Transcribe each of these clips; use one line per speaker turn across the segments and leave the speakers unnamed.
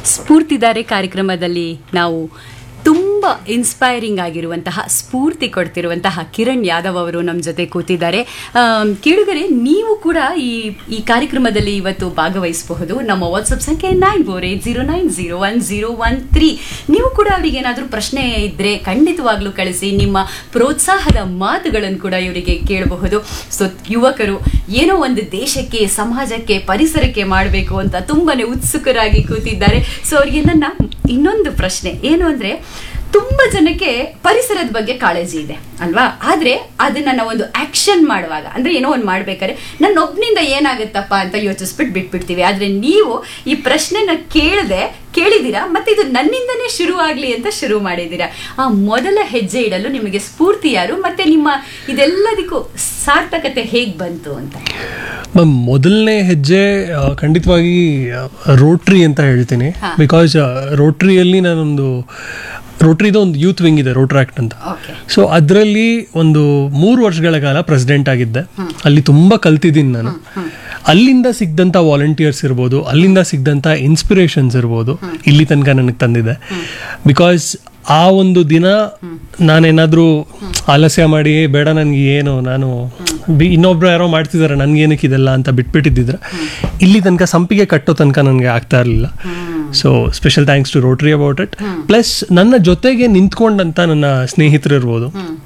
ಸ್ಫೂರ್ತಿದಾರೆ ಕಾರ್ಯಕ್ರಮದಲ್ಲಿ ನಾವು ತುಂಬ ಇನ್ಸ್ಪೈರಿಂಗ್ ಆಗಿರುವಂತಹ ಸ್ಫೂರ್ತಿ ಕೊಡ್ತಿರುವಂತಹ ಕಿರಣ್ ಯಾದವ್ ಅವರು ನಮ್ಮ ಜೊತೆ ಕೂತಿದ್ದಾರೆ ಆಮ್, ಕೇಳುಗರೆ ನೀವು ಕೂಡ ಈ ಈ ಕಾರ್ಯಕ್ರಮದಲ್ಲಿ ಇವತ್ತು ಭಾಗವಹಿಸಬಹುದು ನಮ್ಮ ವಾಟ್ಸಪ್ ಸಂಖ್ಯೆ nine four eight zero nine zero one zero one three ನೀವು ಕೂಡ ಅವರಿಗೆ ಏನಾದರೂ ಪ್ರಶ್ನೆ ಇದ್ದರೆ ಖಂಡಿತವಾಗ್ಲೂ ಕಳಿಸಿ ನಿಮ್ಮ ಪ್ರೋತ್ಸಾಹದ ಮಾತುಗಳನ್ನು ಕೂಡ ಇವರಿಗೆ ಕೇಳಬಹುದು ಸೊ ಯುವಕರು ಏನೋ ಒಂದು ದೇಶಕ್ಕೆ ಸಮಾಜಕ್ಕೆ ಪರಿಸರಕ್ಕೆ ಮಾಡಬೇಕು ಅಂತ ತುಂಬಾನೇ ಉತ್ಸುಕರಾಗಿ ಕೂತಿದ್ದಾರೆ ಸೊ ಅವರಿಗೆ ನನ್ನ ಇನ್ನೊಂದು ಪ್ರಶ್ನೆ ಏನು ಅಂದ್ರೆ ತುಂಬಾ ಜನಕ್ಕೆ ಪರಿಸರದ ಬಗ್ಗೆ ಕಾಳಜಿ ಇದೆ ಅಲ್ವಾ ಆದ್ರೆ ಅದನ್ನ ನಾವು ಒಂದು ಆಕ್ಷನ್ ಮಾಡುವಾಗ ಅಂದ್ರೆ ಏನೋ ಒಂದು ಮಾಡ್ಬೇಕಾದ್ರೆ ನನ್ನ ಒಬ್ನಿಂದ ಏನಾಗುತ್ತಪ್ಪ ಅಂತ ಯೋಚಿಸ್ಬಿಟ್ಟು ಬಿಟ್ಬಿಡ್ತೀವಿ ಆದ್ರೆ ನೀವು ಈ ಪ್ರಶ್ನೆನ ಕೇಳದೆ ಕೇಳಿದ್ದೀರಾ ಮತ್ತೆ ಇದು ನನ್ನಿಂದನೇ ಶುರು ಆಗ್ಲಿ ಅಂತ ಶುರು ಮಾಡಿದ್ದೀರಾ ಆ ಮೊದಲ ಹೆಜ್ಜೆ ಇಡಲು ನಿಮಗೆ ಸ್ಫೂರ್ತಿ ಯಾರು ಮತ್ತೆ ನಿಮ್ಮ ಇದೆಲ್ಲದಕ್ಕೂ ಸಾರ್ಥಕತೆ ಹೇಗ್ ಬಂತು ಅಂತ
ಮ್ಯಾಮ್ ಮೊದಲನೇ ಹೆಜ್ಜೆ ಆ, ಖಂಡಿತವಾಗಿ ರೋಟ್ರಿ ಅಂತ ಹೇಳ್ತೀನಿ
ಹಾ.
ಬಿಕಾಸ್ ರೋಟ್ರಿಯಲ್ಲಿ ನಾನೊಂದು ರೋಟ್ರಿದು ಒಂದು ಯೂತ್ ವಿಂಗ್ ಇದೆ ರೋಟ್ರಾಕ್ಟ್ ಅಂತ
ಓಕೆ
ಸೊ ಅದರಲ್ಲಿ ಒಂದು ಮೂರು ವರ್ಷಗಳ ಕಾಲ ಪ್ರೆಸಿಡೆಂಟ್ ಆಗಿದ್ದೆ ಅಲ್ಲಿ ತುಂಬ ಕಲ್ತಿದ್ದೀನಿ ನಾನು ಅಲ್ಲಿಂದ ಸಿಗ್ದಂಥ ವಾಲಂಟಿಯರ್ಸ್ ಇರ್ಬೋದು ಅಲ್ಲಿಂದ ಸಿಗ್ದಂಥ ಇನ್ಸ್ಪಿರೇಷನ್ಸ್ ಇರ್ಬೋದು ಇಲ್ಲಿ ತನಕ ನನಗೆ ತಂದಿದೆ ಬಿಕಾಸ್ ಆ ಒಂದು ದಿನ ನಾನೇನಾದರೂ ಆಲಸ್ಯ ಮಾಡಿ "ಏ, ಬೇಡ ನನಗೆ ಏನು ನಾನು ಬಿ- ಇನ್ನೊಬ್ರು ಯಾರೋ ಮಾಡ್ತಿದ್ದಾರೆ ನನಗೇನಕ್ಕೆ ಇದೆಲ್ಲ ಅಂತ ಬಿಟ್ಬಿಟ್ಟಿದ್ದಿದ್ರೆ ಇಲ್ಲಿ ತನಕ ಸಂಪಿಗೆ ಕಟ್ಟೋ ತನಕ ನನಗೆ ಆಗ್ತಾ ಇರಲಿಲ್ಲ so special thanks to Rotary about it plus ನನ್ನ ಜೊತೆಗೆ ನಿಂತ್ಕೊಂಡಂತ ನನ್ನ ಸ್ನೇಹಿತರು ಇರ್ಬೋದು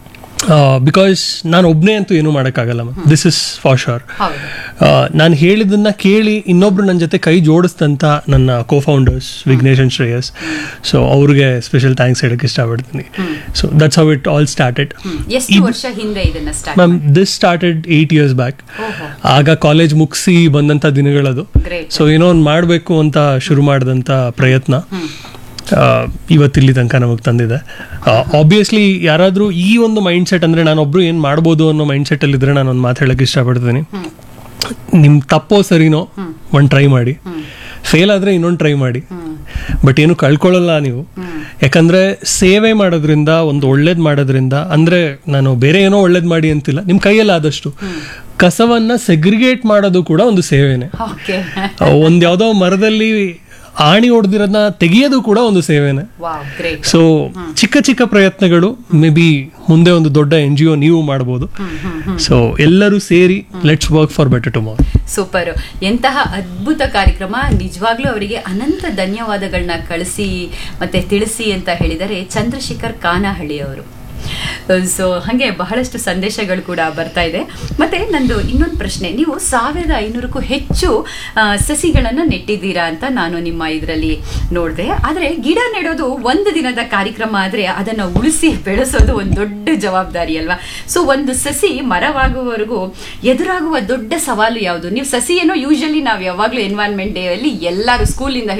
ಬಿಕಾಸ್ ನಾನು ಒಬ್ಬನೇ ಅಂತೂ ಏನೂ ಮಾಡೋಕ್ಕಾಗಲ್ಲ ದಿಸ್ ಇಸ್ ಫಾರ್ ಶೋರ್
ಹೌದು
ನಾನು ಹೇಳಿದ್ದನ್ನ ಕೇಳಿ ಇನ್ನೊಬ್ರು ನನ್ನ ಜೊತೆ ಕೈ ಜೋಡಿಸಿದಂಥ ನನ್ನ cofounders Vignesh and Shreyas so ಅವ್ರಿಗೆ ಸ್ಪೆಷಲ್ ಥ್ಯಾಂಕ್ಸ್ ಹೇಳಕ್ಕೆ ಇಷ್ಟಪಡ್ತೀನಿ so that's how it all started
hmm. ಎಷ್ಟು ವರ್ಷ ಹಿಂದೆ ಇದನ್ನ start
ma'am this started eight years back
ಓಹೋ
ಆಗ ಕಾಲೇಜ್ ಮುಗಿಸಿ ಬಂದಂಥ ದಿನಗಳದು
ಗ್ರೇಟ್
ಸೊ ಏನೋ ಒಂದು ಮಾಡಬೇಕು ಅಂತ ಶುರು ಮಾಡಿದಂಥ ಪ್ರಯತ್ನ ಆ, ಇವತ್ತಿಲ್ಲಿ ತನಕ ನಮಗೆ ತಂದಿದೆ ಆಬ್ವಿಯಸ್ಲಿ ಯಾರಾದರೂ ಈ ಒಂದು ಮೈಂಡ್ ಸೆಟ್ ಅಂದರೆ ನಾನೊಬ್ರು ಏನು ಮಾಡ್ಬೋದು ಅನ್ನೋ ಮೈಂಡ್ ಸೆಟ್ಟಲ್ಲಿ ಇದ್ರೆ ನಾನು ಒಂದು ಮಾತು ಹೇಳಕ್ಕೆ ಇಷ್ಟಪಡ್ತೀನಿ ನಿಮ್ಮ ತಪ್ಪೋ ಸರಿನೋ ಒಂದು ಟ್ರೈ ಮಾಡಿ ಫೇಲ್ ಆದರೆ ಇನ್ನೊಂದು ಟ್ರೈ ಮಾಡಿ ಬಟ್ ಏನು ಕಳ್ಕೊಳ್ಳಲ್ಲ ನೀವು ಯಾಕಂದ್ರೆ ಸೇವೆ ಮಾಡೋದ್ರಿಂದ ಒಂದು ಒಳ್ಳೇದು ಮಾಡೋದ್ರಿಂದ ಅಂದ್ರೆ ನಾನು ಬೇರೆ ಏನೋ ಒಳ್ಳೇದು ಮಾಡಿ ಅಂತಿಲ್ಲ ನಿಮ್ಮ ಕೈಯಲ್ಲಿ ಆದಷ್ಟು ಕಸವನ್ನ ಸೆಗ್ರಿಗೇಟ್ ಮಾಡೋದು ಕೂಡ ಒಂದು ಸೇವೆನೆ
ಓಕೆ
ಒಂದ್ ಯಾವ್ದೋ ಮರದಲ್ಲಿ ಆಣಿ ಹೊಡೆದಿರೋದನ್ನ ತೆಗೆಯೋದು ಕೂಡ ಒಂದು ಸೇವೆನೆ
ವಾವ್ ಗ್ರೇಟ್
ಸೊ ಚಿಕ್ಕ ಚಿಕ್ಕ ಪ್ರಯತ್ನಗಳು ಮೇ ಬಿ ಮುಂದೆ ಒಂದು ದೊಡ್ಡ ಎನ್ ಜಿ ಒ ನೀವು ಮಾಡ್ಬೋದು ಸೊ ಎಲ್ಲರೂ ಸೇರಿ let's work for better tomorrow
super ಎಂತಹ ಅದ್ಭುತ ಕಾರ್ಯಕ್ರಮ ನಿಜವಾಗ್ಲೂ ಅವರಿಗೆ ಅನಂತ ಧನ್ಯವಾದಗಳನ್ನ ಕಳಿಸಿ ಮತ್ತೆ ತಿಳಿಸಿ ಅಂತ ಹೇಳಿದರೆ ಚಂದ್ರಶೇಖರ್ ಕಾನಹಳ್ಳಿ ಅವರು ಸೊ ಹಾಗೆ ಬಹಳಷ್ಟು ಸಂದೇಶಗಳು ಕೂಡ ಬರ್ತಾ ಇದೆ ಮತ್ತೆ ನಂದು ಇನ್ನೊಂದು ಪ್ರಶ್ನೆ ನೀವು ಸಾವಿರದ ಐನೂರಕ್ಕೂ ಹೆಚ್ಚು ಆ, ಸಸಿಗಳನ್ನ ನೆಟ್ಟಿದ್ದೀರಾ ಅಂತ ನಾನು ನಿಮ್ಮ ಇದರಲ್ಲಿ ನೋಡಿದೆ ಆದರೆ ಗಿಡ ನೆಡೋದು ಒಂದು ದಿನದ ಕಾರ್ಯಕ್ರಮ ಆದರೆ ಅದನ್ನು ಉಳಿಸಿ ಬೆಳೆಸೋದು ಒಂದು ದೊಡ್ಡ ಜವಾಬ್ದಾರಿ ಅಲ್ವಾ ಸೊ ಒಂದು ಸಸಿ ಮರವಾಗುವವರೆಗೂ ಎದುರಾಗುವ ದೊಡ್ಡ ಸವಾಲು ಯಾವುದು ನೀವು ಸಸಿಯನ್ನು ಯೂಶಲಿ ನಾವು ಯಾವಾಗಲೂ ಎನ್ವೈರ್ಮೆಂಟ್ ಡೇ ಅಲ್ಲಿ ಎಲ್ಲರೂ ಸ್ಕೂಲಿಂದ